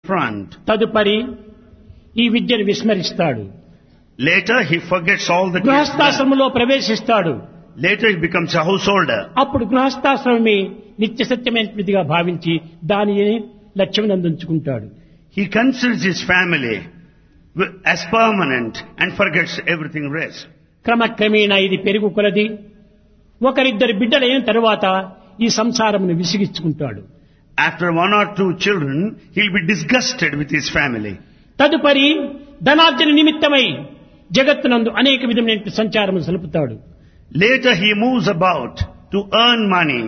front. తదుపరి ఈ విద్యను విస్మరిస్తాడు Later he forgets all that he has learned. గృహస్థాశ్రమంలో ప్రవేశిస్తాడు Later he becomes a householder. అప్పుడు గృహస్థాశ్రమమే నిత్య సత్యమైనదిగా భావించి దానిని లక్ష్యం అందించుకుంటాడు He considers his family wi- as permanent and forgets everything rest. క్రమక్రమేణా ఇది పెరుగు కొలది ఒకరిద్దరు బిడ్డలైన తరువాత ఈ సంసారమును విసిగించుకుంటాడు After one or two children, he'll be disgusted with his family. తదుపరి ధనార్జన నిమిత్తమై జగత్తునందు అనేక విధమైన సంచారము సలుపుతాడు Later he moves about to earn money.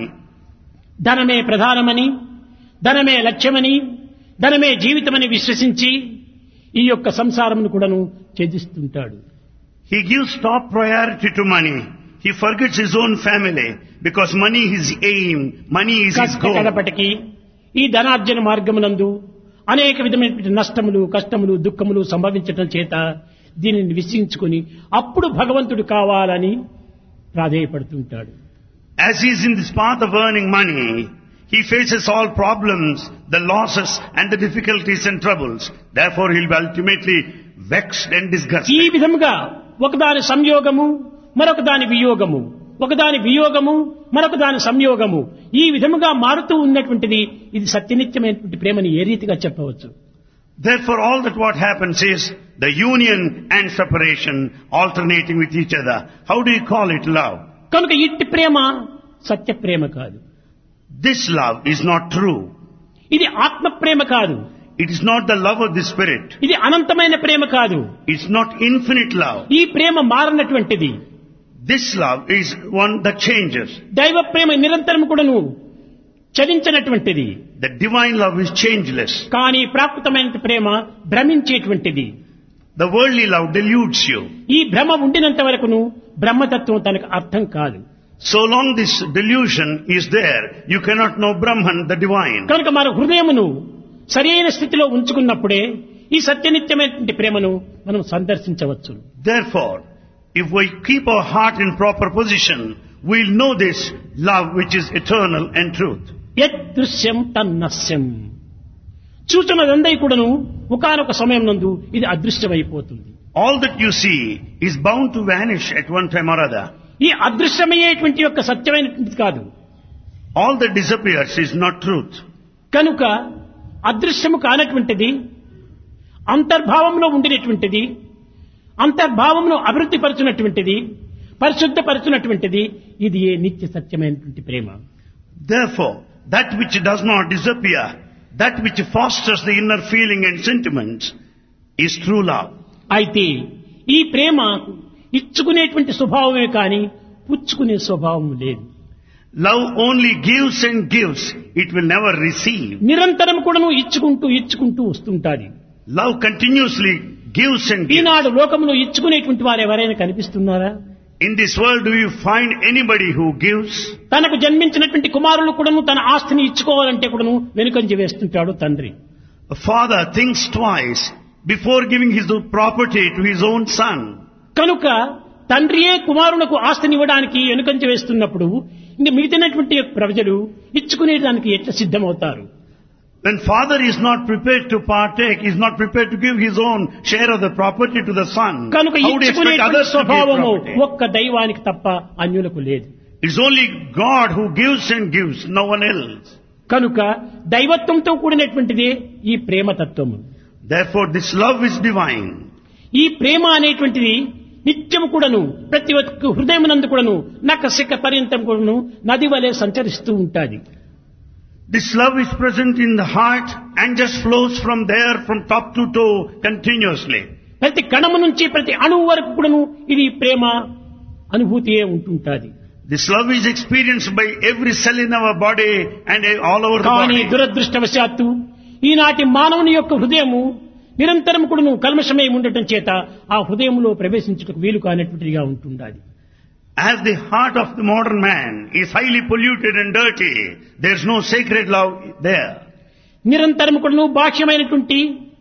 ధనమే ప్రధానమని ధనమే లక్ష్యమని ధనమే జీవితమని విశ్వసించి ఈ యొక్క సంసారమును కూడాను త్యజిస్తుంటాడు He gives top priority to money. He forgets his own family because money is his aim, money is his కష్ట goal. కడపటికి ఈ ధనార్జన మార్గమునందు అనేక విధమైనటువంటి నష్టములు కష్టములు దుఃఖములు సంభవించటం చేత దీనిని విశ్వించుకుని అప్పుడు భగవంతుడు కావాలని ప్రాధేయపడుతుంటాడు As he is in this path of earning money, he faces all problems, the losses and the difficulties and troubles. Therefore he'll be ultimately vexed and disgusted. ఈ విధముగా ఒకదాని సంయోగము మరొక దాని వియోగము ఒకదాని వియోగము మరొక దాని సంయోగము ఈ విధముగా మారుతూ ఉన్నటువంటిది ఇది సత్యనిత్యమైనటువంటి ప్రేమని ఏ రీతిగా చెప్పవచ్చు Therefore all that what happens is the union and separation alternating with each other. How do you call it love? కనుక ఇట్టి ప్రేమ సత్య ప్రేమ కాదు This love is not true. ఇది ఆత్మ ప్రేమ కాదు It is not the love of the spirit. ఇది అనంతమైన ప్రేమ కాదు It's not infinite love. ఈ ప్రేమ మారనటువంటిది This love is one that changes. దైవ ప్రేమ నిరంతరం కూడాను చలించినటువంటిది The divine love is changeless. కానీ ప్రాకృతమైన ప్రేమ భ్రమించేటువంటిది The worldly love deludes you. ఈ భ్రమ ఉండినంత వరకును బ్రహ్మతత్వం తనకు అర్థం కాదు So long this delusion is there, you cannot know Brahman, the divine. కనుక మన హృదయమును సరైన స్థితిలో ఉంచుకున్నప్పుడే ఈ సత్యనిత్యమైనటువంటి ప్రేమను మనం సందర్శించవచ్చు Therefore, if we keep our heart in proper position, we'll know this love which is eternal and truth. యదృశ్యం తన్నస్యం చూచున్నదందై కూడాను ఒకనొక సమయం నందు ఇది అదృశ్యమైపోతుంది All that you see is bound to vanish at one time or other. ఈ అదృశ్యమయ్యేటువంటి యొక్క సత్యమైనటువంటిది కాదు All that disappears is not truth. కనుక అదృశ్యము కానటువంటిది అంతర్భావంలో ఉండినటువంటిది అంతర్భావంలో అభివృద్ధి పరచునటువంటిది పరిశుద్ధపరచునటువంటిది ఇది ఏ నిత్య సత్యమైనటువంటి ప్రేమ Therefore, that which does not disappear, that which fosters the inner feeling and sentiments is true love. అయితే ఈ ప్రేమ ఇచ్చుకునేటువంటి స్వభావమే కానీ పుచ్చుకునే స్వభావం లేదు Love only gives and gives, it will never receive. నిరంతరం కూడాను ఇచ్చుకుంటూ ఇచ్చుకుంటూ వస్తుంటాది Love continuously gives and gives. ఈనాడు లోకంలో ఇచ్చుకునేటువంటి వారు ఎవరైనా కనిపిస్తున్నారా In this world, do you find anybody who gives? తనకు జన్మించినటువంటి కుమారులు కూడాను తన ఆస్తిని ఇచ్చుకోవాలంటే కూడాను వెనుకంజ వేస్తుంటాడు తండ్రి A father thinks twice before giving his property to his own son. కనుక తండ్రియే కుమారులకు ఆస్తిని ఇవ్వడానికి వెనుకంజ వేస్తున్నప్పుడు ఇంక మిగిలినటువంటి ప్రజలు ఇచ్చుకునేదానికి ఎట్లా సిద్ధమవుతారు When father is not prepared to partake, is not prepared to give his own share of the property to the son, కనుక how do you expect ఇచ్చుకునేటువంటి others to give స్వభావము property? ఒక్క దైవానికి తప్ప అన్యులకు లేదు It's only God who gives and gives, no one else. కనుక దైవత్వంతో కూడినటువంటిదే ఈ ప్రేమతత్వము Therefore, this love is divine. ఈ ప్రేమ అనేటువంటిది నిత్యము కూడాను ప్రతి ఒక్క హృదయమునందు కూడాను నకసిక పర్యంతం కూడాను నది వలె సంచరిస్తూ ఉంటాది This love is present in the heart and just flows from there from top to toe continuously. ప్రతి కణము నుంచి ప్రతి అణువు వరకు కూడాను ఇది ప్రేమ అనుభూతియే ఉంటుంటాది This love is experienced by every cell in our body and all over the కానీ body. దురదృష్టవశాత్తు ఈనాటి మానవుని యొక్క హృదయము నిరంతరం కూడాను కల్మషమై ఉండటం చేత ఆ హృదయంలో ప్రవేశించుటకు వీలు కానటువంటిదిగా ఉంటుండాలి As the heart of the modern man is highly polluted and dirty, there's no sacred love there. నిరంతరం కూడాను బాహ్యమైనటువంటి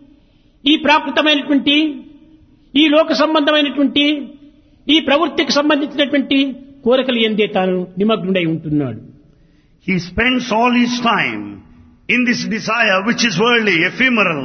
ఈ ప్రాకృతమైనటువంటి ఈ లోక సంబంధమైనటువంటి ఈ ప్రవృత్తికి సంబంధించినటువంటి కోరికలు ఎందే తాను నిమగ్నుడై ఉంటున్నాడు He spends all his time in this desire which is worldly, ephemeral,